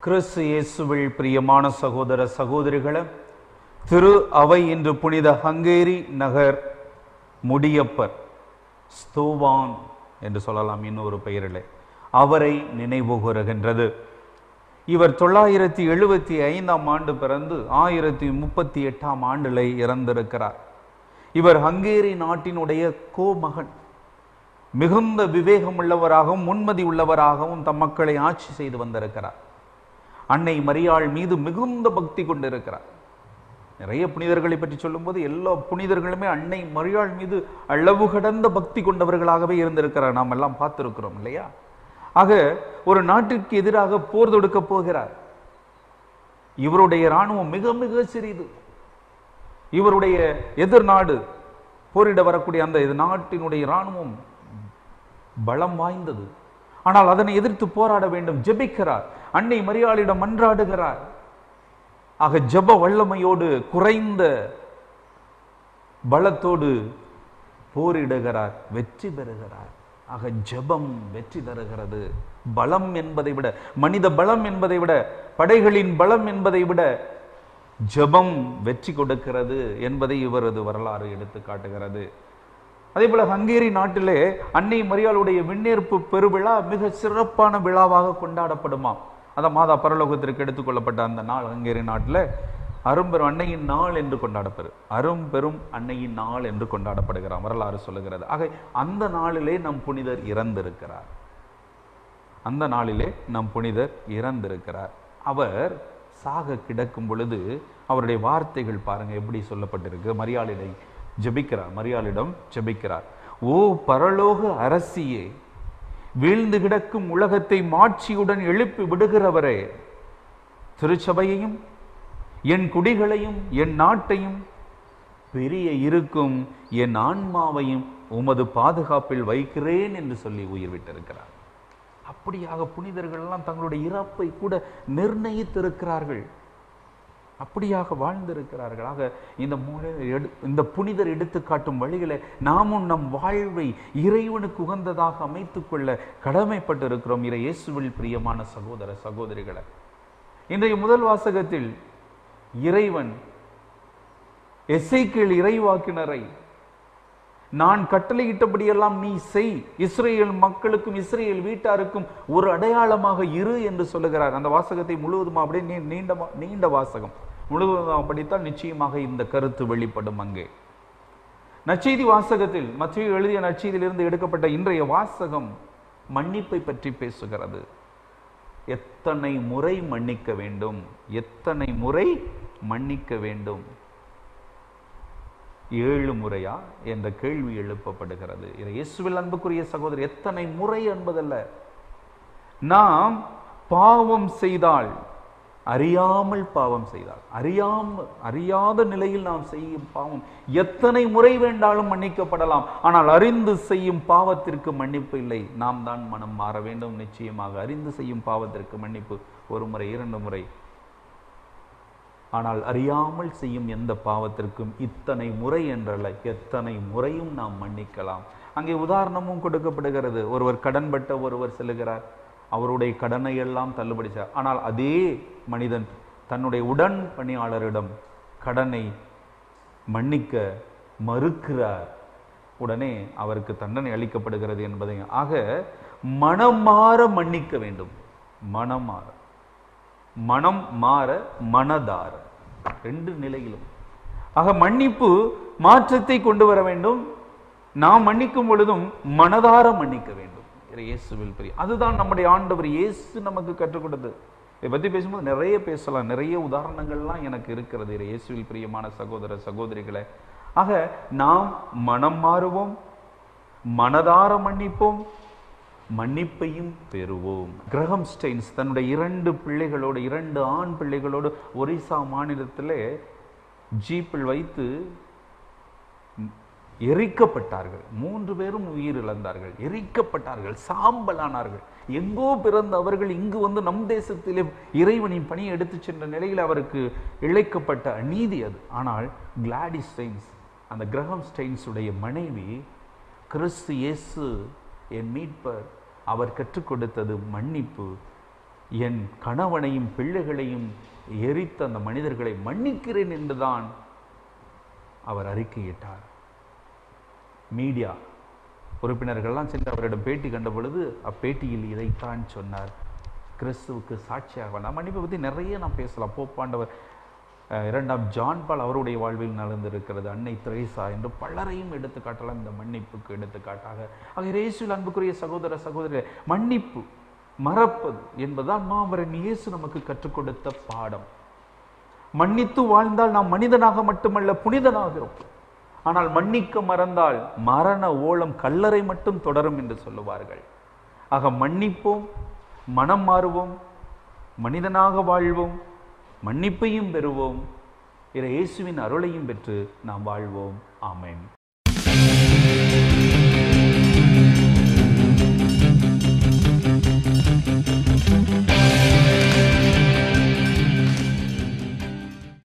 கிறிஸ்து இயேசுவில் பிரியமான சகோதர சகோதரிகளே திரு அவை என்று புனித ஹங்கேரி நகர் முடியப்பர் ஸ்தோவான் என்று சொல்லலாம் இன்னொரு பெயரிலே அவரை நினைவு கூறுகின்றது இவர் தொள்ளாயிரத்தி எழுபத்தி ஐந்தாம் ஆண்டு பிறந்து ஆயிரத்தி முப்பத்தி எட்டாம் ஆண்டில் இறந்திருக்கிறார் இவர் ஹங்கேரி நாட்டினுடைய கோமகன் மிகுந்த விவேகம் உள்ளவராகவும் முன்மதி உள்ளவராகவும் தம் மக்களை ஆட்சி செய்து வந்திருக்கிறார் அன்னை மரியாள் மீது மிகுந்த பக்தி கொண்டிருக்கிறார் நிறைய புனிதர்களை பற்றி சொல்லும்போது எல்லா புனிதர்களுமே அன்னை மரியாள் மீது அளவு கடந்த பக்தி கொண்டவர்களாகவே இருந்திருக்கிறார் நாம் எல்லாம் பார்த்திருக்கிறோம் இல்லையா ஆக ஒரு நாட்டிற்கு எதிராக போர் தொடுக்க போகிறார் இவருடைய இராணுவம் மிக மிக சிறிது இவருடைய எதிர் நாடு போரிட வரக்கூடிய அந்த இது நாட்டினுடைய இராணுவம் பலம் வாய்ந்தது ஆனால் அதனை எதிர்த்து போராட வேண்டும் ஜெபிக்கிறார் அன்னை மரியாளிடம் மன்றாடுகிறார் ஆக ஜெப வல்லமையோடு குறைந்த பலத்தோடு போரிடுகிறார் வெற்றி பெறுகிறார் ஆக ஜெபம் வெற்றி தருகிறது பலம் என்பதை விட மனித பலம் என்பதை விட படைகளின் பலம் என்பதை விட ஜெபம் வெற்றி கொடுக்கிறது என்பதை இவரது வரலாறு எடுத்து காட்டுகிறது அதே போல ஹங்கேரி நாட்டிலே அன்னை மரியாளுடைய விண்ணேற்பு பெருவிழா மிக சிறப்பான விழாவாக கொண்டாடப்படுமாம் அத மாதா பரலோகத்திற்கு எடுத்துக்கொள்ளப்பட்ட அந்த நாள் ஹங்கேரி நாட்டில் அரும்பெரும் அன்னையின் நாள் என்று கொண்டாடப்பெறு அரும்பெரும் அன்னையின் நாள் என்று கொண்டாடப்படுகிறார் வரலாறு சொல்லுகிறது ஆக அந்த நாளிலே நம் புனிதர் இறந்திருக்கிறார் அந்த நாளிலே நம் புனிதர் இறந்திருக்கிறார் அவர் சாக கிடக்கும் பொழுது அவருடைய வார்த்தைகள் பாருங்க எப்படி சொல்லப்பட்டிருக்கு மரியாளிடை ஜெபிக்கிறார் மரியாளிடம் ஜெபிக்கிறார் ஓ பரலோக அரசியே வீழ்ந்து கிடக்கும் உலகத்தை மாட்சியுடன் எழுப்பி விடுகிறவரே திருச்சபையையும் என் குடிகளையும் என் நாட்டையும் பெரிய இருக்கும் என் ஆன்மாவையும் உமது பாதுகாப்பில் வைக்கிறேன் என்று சொல்லி உயிர் விட்டிருக்கிறார் அப்படியாக புனிதர்கள் எல்லாம் தங்களுடைய இறப்பை கூட நிர்ணயித்திருக்கிறார்கள் அப்படியாக வாழ்ந்திருக்கிறார்கள் ஆக இந்த மூலை- எடு- இந்த புனிதர் எடுத்து காட்டும் வழிகளை நாமும் நம் வாழ்வை இறைவனுக்கு உகந்ததாக அமைத்துக் கொள்ள கடமைப்பட்டு இருக்கிறோம் இறை இயேசுவில் பிரியமான சகோதர சகோதரிகளை இன்றைய முதல் வாசகத்தில் இறைவன் எசைக்கேல் இறைவாக்கினரை நான் கட்டளையிட்டபடியெல்லாம் நீ செய் இஸ்ரேல் மக்களுக்கும் இஸ்ரேல் வீட்டாருக்கும் ஒரு அடையாளமாக இரு என்று சொல்லுகிறார் அந்த வாசகத்தை முழுவதும் அப்படியே நீ- நீண்ட வா- நீண்ட வாசகம் முழுவதும் படித்தால் நிச்சயமாக இந்த கருத்து வெளிப்படும் அங்கே நற்செய்தி வாசகத்தில் மத்திய எழுதிய நற்செய்தியிலிருந்து எடுக்கப்பட்ட இன்றைய வாசகம் மன்னிப்பை பற்றி பேசுகிறது எத்தனை முறை மன்னிக்க வேண்டும் எத்தனை முறை மன்னிக்க வேண்டும் ஏழு முறையா என்ற கேள்வி எழுப்பப்படுகிறது இது இயேசுவில் அன்புக்குரிய சகோதரர் எத்தனை முறை என்பதல்ல நாம் பாவம் செய்தால் அறியாமல் பாவம் செய்தால் அறியாம அறியாத நிலையில் நாம் செய்யும் பாவம் எத்தனை முறை வேண்டாலும் மன்னிக்கப்படலாம் ஆனால் அறிந்து செய்யும் பாவத்திற்கு மன்னிப்பு இல்லை நாம் தான் மனம் மாற வேண்டும் நிச்சயமாக அறிந்து செய்யும் பாவத்திற்கு மன்னிப்பு ஒரு முறை இரண்டு முறை ஆனால் அறியாமல் செய்யும் எந்த பாவத்திற்கும் இத்தனை முறை என்றல்ல எத்தனை முறையும் நாம் மன்னிக்கலாம் அங்கே உதாரணமும் கொடுக்கப்படுகிறது ஒருவர் கடன்பட்ட ஒருவர் செல்லுகிறார் அவருடைய கடனை எல்லாம் தள்ளுபடி செய்ய ஆனால் அதே மனிதன் தன்னுடைய உடன் பணியாளரிடம் கடனை மன்னிக்க மறுக்கிறார் உடனே அவருக்கு தண்டனை அளிக்கப்படுகிறது என்பதை ஆக மனம் மாற மன்னிக்க வேண்டும் மனம் மாற மனம் மாற மனதார ரெண்டு நிலையிலும் ஆக மன்னிப்பு மாற்றத்தை கொண்டு வர வேண்டும் நாம் மன்னிக்கும் பொழுதும் மனதார மன்னிக்க வேண்டும் இறை இயேசுவில் பெரிய அதுதான் நம்முடைய ஆண்டவர் இயேசு நமக்கு கற்றுக் கொடுத்தது இதை பத்தி பேசும்போது நிறைய பேசலாம் நிறைய உதாரணங்கள்லாம் எனக்கு இருக்கிறது இறை இயேசுவில் பிரியமான சகோதர சகோதரிகளே ஆக நாம் மனம் மாறுவோம் மனதார மன்னிப்போம் மன்னிப்பையும் பெறுவோம் கிரகம் ஸ்டெயின்ஸ் தன்னுடைய இரண்டு பிள்ளைகளோடு இரண்டு ஆண் பிள்ளைகளோடு ஒரிசா மாநிலத்திலே ஜீப்பில் வைத்து எரிக்கப்பட்டார்கள் மூன்று பேரும் உயிர் இழந்தார்கள் எரிக்கப்பட்டார்கள் சாம்பலானார்கள் எங்கோ பிறந்த அவர்கள் இங்கு வந்து நம் தேசத்திலே இறைவனின் பணியை எடுத்துச் சென்ற நிலையில் அவருக்கு இழைக்கப்பட்ட அநீதி அது ஆனால் கிளாடி ஸ்டெயின்ஸ் அந்த கிரகம் ஸ்டெயின்ஸுடைய மனைவி கிறிஸ்து இயேசு என் மீட்பர் அவர் கற்றுக் கொடுத்தது மன்னிப்பு என் கணவனையும் பிள்ளைகளையும் எரித்த அந்த மனிதர்களை மன்னிக்கிறேன் என்றுதான் அவர் அறிக்கையிட்டார் மீடியா உறுப்பினர்கள்லாம் சென்று அவரிடம் பேட்டி கண்ட பொழுது அப்பேட்டியில் இதைத்தான் சொன்னார் கிறிஸ்துவுக்கு சாட்சியாக நான் மன்னிப்பை பற்றி நிறைய நான் பேசலாம் போப்பாண்டவர் அஹ், இரண்டாம் ஜான் பால் அவருடைய வாழ்வில் நடந்திருக்கிறது அன்னை திரேசா என்று பலரையும் எடுத்து காட்டலாம் இந்த மன்னிப்புக்கு எடுத்துக்காட்டாக ஆக இயேசுவில் அன்புக்குரிய சகோதர சகோதரி மன்னிப்பு மறப்பது என்பதுதான் மாமரன் இயேசு நமக்கு கற்றுக் கொடுத்த பாடம் மன்னித்து வாழ்ந்தால் நாம் மனிதனாக மட்டுமல்ல புனிதனாகிறோம் ஆனால் மன்னிக்க மறந்தால் மரண ஓலம் கல்லறை மட்டும் தொடரும் என்று சொல்லுவார்கள் ஆக மன்னிப்போம் மனம் மாறுவோம் மனிதனாக வாழ்வோம் மன்னிப்பையும் பெறுவோம் இறை இயேசுவின் அருளையும் பெற்று நாம் வாழ்வோம் ஆமென்